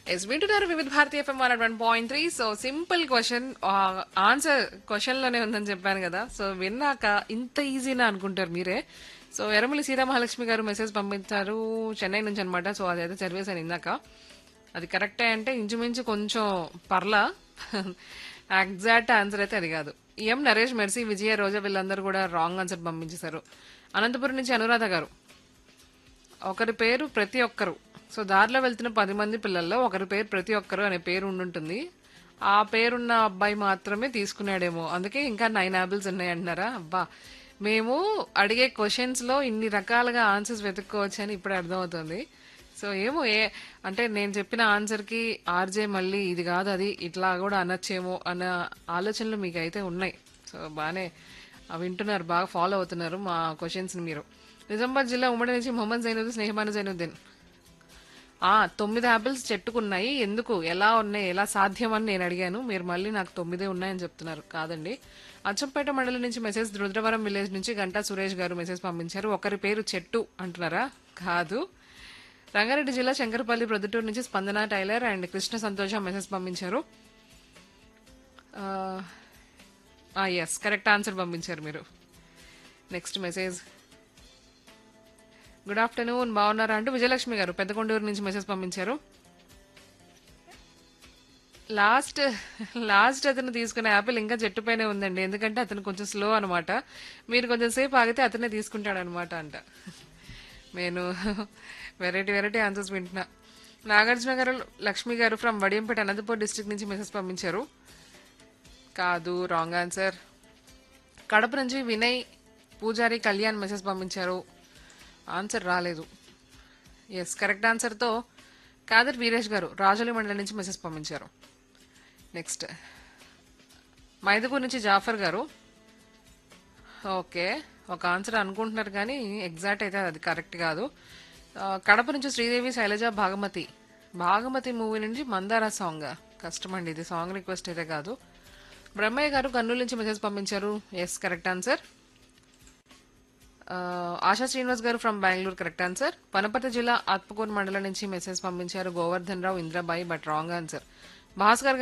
yes వింటున్నారు Vividh Bharati FM one one point three so simple question answer question లోనే ఉందని చెప్పాను కదా సో విన్నాక ఇంత ఈజీనా అనుకుంటారు మీరే సో ఎరమలి సీతామహాలక్ష్మి గారు మెసేజ్ పంపించారు చెన్నై నుంచి అనమాట సో అదైతే చదివేశాను ఇందాక అది కరెక్టే అంటే ఇంచుమించు కొంచెం పర్లా ఎగ్జాక్ట్ ఆన్సర్ అయితే అది కాదు ఎం నరేష్ మెర్సీ విజయ రోజా వీళ్ళందరూ కూడా రాంగ్ ఆన్సర్ పంపించేశారు అనంతపురం నుంచి అనురాధ గారు ఒకరి పేరు ప్రతి ఒక్కరు సో దారిలో వెళ్తున్న పది మంది పిల్లల్లో ఒకరి పేరు ప్రతి ఒక్కరు అనే పేరు ఉండుంటుంది ఆ పేరున్న అబ్బాయి మాత్రమే తీసుకున్నాడేమో అందుకే ఇంకా నైన్ యాపిల్స్ ఉన్నాయి అంటున్నారా అబ్బా మేము అడిగే క్వశ్చన్స్ లో ఇన్ని రకాలుగా ఆన్సర్స్ వెతుక్కోవచ్చు అని ఇప్పుడు అర్థమవుతుంది సో ఏమో ఏ అంటే నేను చెప్పిన ఆన్సర్ కి ఆర్జే మళ్ళీ ఇది కాదు అది ఇట్లా కూడా అనొచ్చేమో అన్న ఆలోచనలు మీకు అయితే ఉన్నాయి సో బాగానే ఆ వింటున్నారు బాగా ఫాలో అవుతున్నారు మా క్వశ్చన్స్ ని మీరు నిజామాబాద్ జిల్లా ఉమ్మడి నుంచి మొహమ్మద్ జైనుద్దీన్ స్నేహమాన జైనుద్దీన్ ఆ తొమ్మిది యాపిల్స్ చెట్టుకున్నాయి ఎందుకు ఎలా ఉన్నాయి ఎలా సాధ్యం అని నేను అడిగాను మీరు మళ్ళీ నాకు తొమ్మిదే ఉన్నాయని చెప్తున్నారు కాదండి అచ్చంపేట మండలం నుంచి మెసేజ్ రుద్రవరం విలేజ్ నుంచి గంటా సురేష్ గారు మెసేజ్ పంపించారు ఒకరి పేరు చెట్టు అంటున్నారా కాదు రంగారెడ్డి జిల్లా శంకరపల్లి ప్రొద్దుటూరు నుంచి స్పందన టైలర్ అండ్ కృష్ణ సంతోష మెసేజ్ పంపించారు ఎస్ కరెక్ట్ ఆన్సర్ పంపించారు మీరు నెక్స్ట్ మెసేజ్ గుడ్ ఆఫ్టర్నూన్ బాగున్నారా అంటూ విజయలక్ష్మి గారు పెద్దకొండూరు నుంచి మెసేజ్ పంపించారు లాస్ట్ లాస్ట్ అతను తీసుకున్న యాపిల్ ఇంకా చెట్టుపైనే ఉందండి ఎందుకంటే అతను కొంచెం స్లో అనమాట మీరు కొంచెం సేపు ఆగితే అతనే తీసుకుంటాడు అనమాట అంట నేను వెరైటీ వెరైటీ ఆన్సర్స్ వింటున్నా నాగార్జున గారు లక్ష్మి గారు ఫ్రమ్ వడియంపేట అనంతపూర్ డిస్ట్రిక్ట్ నుంచి మెసేజ్ పంపించారు కాదు రాంగ్ ఆన్సర్ కడప నుంచి వినయ్ పూజారి కళ్యాణ్ మెసేజ్ పంపించారు ఆన్సర్ రాలేదు ఎస్ కరెక్ట్ ఆన్సర్తో కాదర్ వీరేష్ గారు రాజోలి మండలం నుంచి మెసేజ్ పంపించారు నెక్స్ట్ మైదుపూర్ నుంచి జాఫర్ గారు ఓకే ఒక ఆన్సర్ అనుకుంటున్నారు కానీ ఎగ్జాక్ట్ అయితే అది కరెక్ట్ కాదు ఆ, కడప నుంచి శ్రీదేవి శైలజ భాగమతి భాగమతి మూవీ నుంచి మందార సాంగ్ కష్టం అండి ఇది సాంగ్ రిక్వెస్ట్ అయితే కాదు బ్రహ్మయ్య గారు కర్నూలు నుంచి మెసేజ్ పంపించారు yes correct answer Asha Srinivas garu from Bengaluru correct answer Wanaparthy జిల్లా ఆత్మకూరు మండలం నుంచి మెసేజ్ పంపించారు Govardhan Rao Indrabai but wrong answer Bhaskar